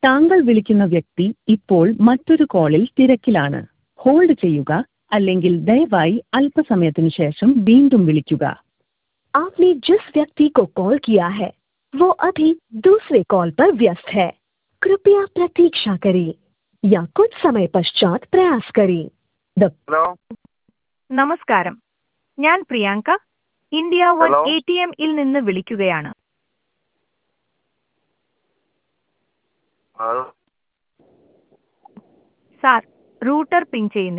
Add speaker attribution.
Speaker 1: താങ്കൾ വിളിക്കുന്ന വ്യക്തി ഇപ്പോൾ മറ്റൊരു കോളിൽ തിരക്കിലാണ് ഹോൾഡ് ചെയ്യുക അല്ലെങ്കിൽ ദയവായി അല്പസമയത്തിന് ശേഷം വീണ്ടും വിളിക്കുക
Speaker 2: आपने जिस व्यक्ति को कॉल किया है वो अभी दूसरे कॉल पर व्यस्त है कृपया प्रतीक्षा करें या कुछ समय पश्चात प्रयास करें द
Speaker 3: ഹലോ
Speaker 4: നമസ്കാരം ഞാൻ Priyanka India one
Speaker 3: hello.
Speaker 4: A T എമ്മിൽ നിന്ന് വിളിക്കുകയാണ്
Speaker 3: ഹലോ
Speaker 4: സാർ റൂട്ടർ പിങ് ചെയ്യുന്നു